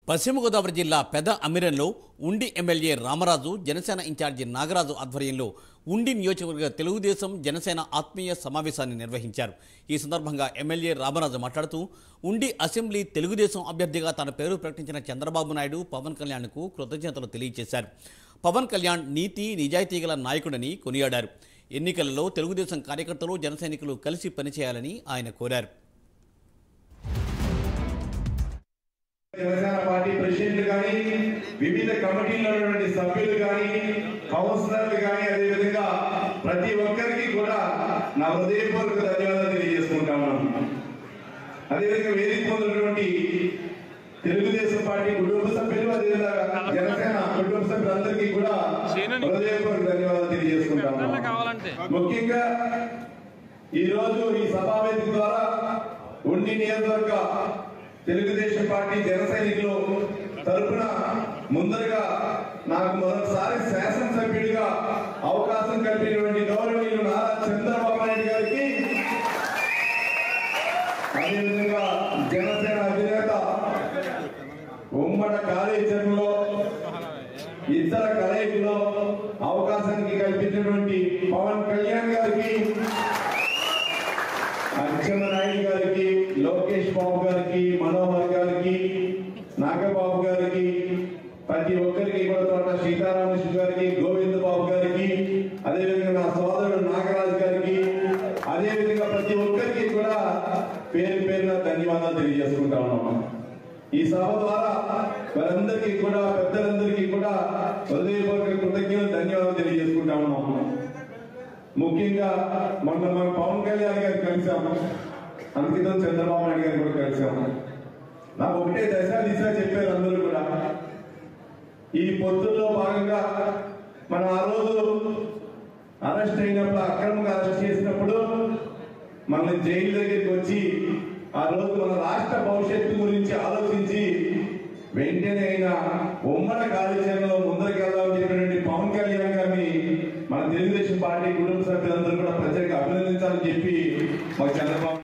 పశ్చిమ గోదావరి జిల్లా పెద అమిరంలో ఉండి ఎమ్మెల్యే రామరాజు జనసేన ఇన్ఛార్జి నాగరాజు ఆధ్వర్యంలో ఉండి నియోజకవర్గ తెలుగుదేశం జనసేన ఆత్మీయ సమావేశాన్ని నిర్వహించారు ఈ సందర్భంగా ఎమ్మెల్యే రామరాజు మాట్లాడుతూ ఉండి అసెంబ్లీ తెలుగుదేశం అభ్యర్థిగా తన పేరు ప్రకటించిన చంద్రబాబు నాయుడు పవన్ కళ్యాణ్కు కృతజ్ఞతలు తెలియజేశారు పవన్ కళ్యాణ్ నీతి నిజాయితీ గల నాయకుడని కొనియాడారు ఎన్నికలలో తెలుగుదేశం కార్యకర్తలు జన సైనికులు కలిసి పనిచేయాలని ఆయన కోరారు జనసేన పార్టీ ప్రెసిడెంట్ కానీ వివిధ కమిటీల్లో ఉన్నటువంటి సభ్యులు కానీ కౌన్సిలర్లు కానీ అదేవిధంగా ప్రతి ఒక్కరికి కూడా నా హృదయపూర్వక ధన్యవాదాలు తెలియజేసుకుంటా ఉన్నాను అదేవిధంగా వేదిక పొందినటువంటి తెలుగుదేశం పార్టీ కుటుంబ సభ్యులు అదేవిధంగా జనసేన కుటుంబ సభ్యులందరికీ కూడా హృదయపూర్వక ధన్యవాదాలు తెలియజేసుకుంటా ఉన్నాను కావాలంటే ముఖ్యంగా ఈ రోజు ఈ సమావేశం ద్వారా ఉండి నియోజకవర్గ తెలుగుదేశం పార్టీ జన సైనికులు తరపున ముందరగా నాకు మొదటిసారి శాసనసభ్యుడిగా అవకాశం కల్పినటువంటి గౌరవనీయులు నారా చంద్రబాబు నాయుడు గారికి అదేవిధంగా జనసేన అధినేత ఉమ్మడ కార్యాచరణలో ఇతర కలయికలో అవకాశానికి కల్పించినటువంటి పవన్ కళ్యాణ్ గారికి అచ్చెన్నాయుడు గారికి లోకేష్ బాబు గారికి మనోహర్ గారికి నాగబాబు గారికి ప్రతి ఒక్కరికి కూడా తోట సీతారామకృష్ణ గారికి గోవింద బాబు గారికి అదేవిధంగా నా సోదరుడు నాగరాజు గారికి అదేవిధంగా ప్రతి ఒక్కరికి కూడా పేరు పేరున ధన్యవాదాలు తెలియజేసుకుంటా ఉన్నాం ఈ సభ ద్వారా వారందరికీ కూడా పెద్దలందరికీ కూడా హృదయపూర్వక కృతజ్ఞతలు ధన్యవాదాలు తెలియజేసుకుంటా ఉన్నాం ముఖ్యంగా మొన్న మన పవన్ కళ్యాణ్ గారు కలిసాము అంకితం చంద్రబాబు నాయుడు గారు కూడా కలిసాము నాకు ఒకటే దశ దిశ చెప్పారు అందరూ కూడా ఈ పొత్తుల్లో భాగంగా మనం ఆ రోజు అరెస్ట్ అయినప్పుడు అక్రమంగా అరెస్ట్ చేసినప్పుడు మన జైలు దగ్గరికి వచ్చి ఆ రోజు మన రాష్ట్ర భవిష్యత్తు గురించి ఆలోచించి వెంటనే అయినా ఉమ్మడి కార్యాచరణలో ముందరికి వెళ్దామని చెప్పినటువంటి పవన్ కళ్యాణ్ గారిని మన తెలుగుదేశం పార్టీ కుటుంబ సభ్యులందరూ కూడా ప్రత్యేకంగా అభినందించాలని చెప్పి మాకు చంద్రబాబు